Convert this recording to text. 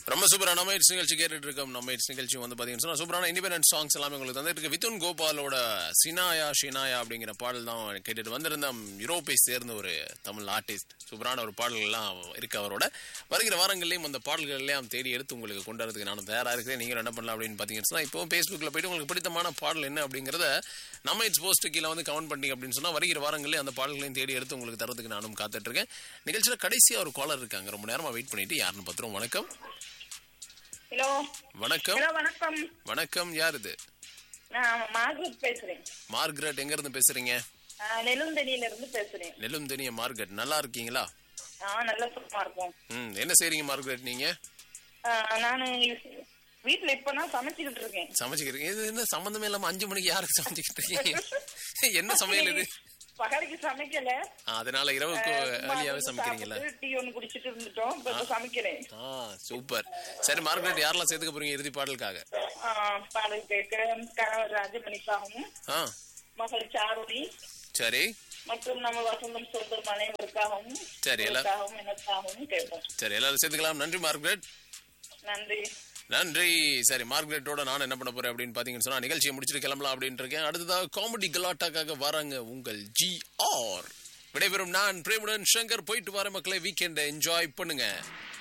ரொம்ப சூப்பரான நம்ம இட்ஸ் நிகழ்ச்சி கேட்டுட்டு இருக்கோம் நம்ம இட்ஸ் நிகழ்ச்சி வந்து பாத்தீங்கன்னா சொன்னா சூப்பரான இண்டிபெண்டன்ட் சாங்ஸ் எல்லாமே உங்களுக்கு தந்துட்டு இருக்கு வித்துன் கோபாலோட சினாயா ஷினாயா அப்படிங்கிற பாடல் தான் கேட்டுட்டு வந்திருந்தோம் யூரோப்பை சேர்ந்த ஒரு தமிழ் ஆர்டிஸ்ட் சூப்பரான ஒரு பாடல்கள் எல்லாம் இருக்கு அவரோட வருகிற வாரங்கள்லயும் அந்த பாடல்கள் எல்லாம் தேடி எடுத்து உங்களுக்கு கொண்டு வரதுக்கு நானும் தயாரா இருக்கிறேன் நீங்க என்ன பண்ணலாம் அப்படின்னு பாத்தீங்கன்னா சொன்னா இப்போ ஃபேஸ்புக்ல போயிட்டு உங்களுக்கு பிடித்தமான பாடல் என்ன அப்படிங்கறத நம்ம இட்ஸ் போஸ்ட் கீழே வந்து கமெண்ட் பண்ணீங்க அப்படின்னு சொன்னா வருகிற வாரங்களே அந்த பாடல்களையும் தேடி எடுத்து உங்களுக்கு தரதுக்கு நானும் காத்துட்டு இருக்கேன் நிகழ்ச்சியில கடைசியா ஒரு காலர் இருக்காங்க ரொம்ப நேரமா வெயிட் பண்ணிட்டு யாருன்னு பத்திரம் வணக்கம் ஹலோ வணக்கம் ஹலோ வணக்கம் வணக்கம் யார் இது நான் மார்கரெட் பேசுறேன் மார்கரெட் எங்க இருந்து பேசுறீங்க ஆஹ் நெலுந்தனியில இருந்து பேசுறேன் நெல்லும் தெனிய மார்கரெட் நல்லா இருக்கீங்களா ஆ நல்ல சுத்தமா இருக்கும் ம் என்ன செய்றீங்க மார்கரெட் நீங்க ஆஹ் நானு வீட்டுல இப்பதான் சமைச்சுக்கிட்டு இருக்கேன் சமைச்சுக்கிறீங்க இது என்ன சம்பந்தமே இல்லாம அஞ்சு மணிக்கு யாருக்கு சமைச்சுக்கிட்டு இருக்கீங்க என்ன சமையல் இது பகலுக்கு சமைக்கல ஆ, அதனால இரவுக்கு ஏர்லியாவே சமைக்கிறீங்களா டீ ஒன்னு குடிச்சிட்டு இருந்துட்டோம் இப்ப இப்ப சமைக்கிறேன் ஆ சூப்பர் சரி மார்கரெட் யாரெல்லாம் சேர்த்துக்க போறீங்க இறுதி பாடலுக்காக ஆஹ் பாடல் கேட்க கணவர் ராஜமணிக்காகவும் ஆ மகள் சாருடி சரி மற்றும் நம்ம வசந்தம் சொல்லும் அனைவருக்காகவும் சரி, எல்லாம். உங்களுக்காகவும் எனக்காகவும் கேட்போம் சரி எல்லாரும் சேர்த்துக்கலாம் நன்றி மார்கரெட் நன்றி நன்றி சரி மார்கரெட்டோட நான் என்ன பண்ண போறேன் அப்படின்னு பாத்தீங்கன்னு சொன்னா நிகழ்ச்சியை முடிச்சுட்டு கிளம்பலாம் அப்படின்னு இருக்கேன் அடுத்ததாக காமெடி கலாட்டாக்காக வராங்க உங்கள் ஜி ஆர் விடைபெறும் நான் பிரேமுடன் சங்கர் போயிட்டு வர மக்களை வீக்கெண்டை என்ஜாய் பண்ணுங்க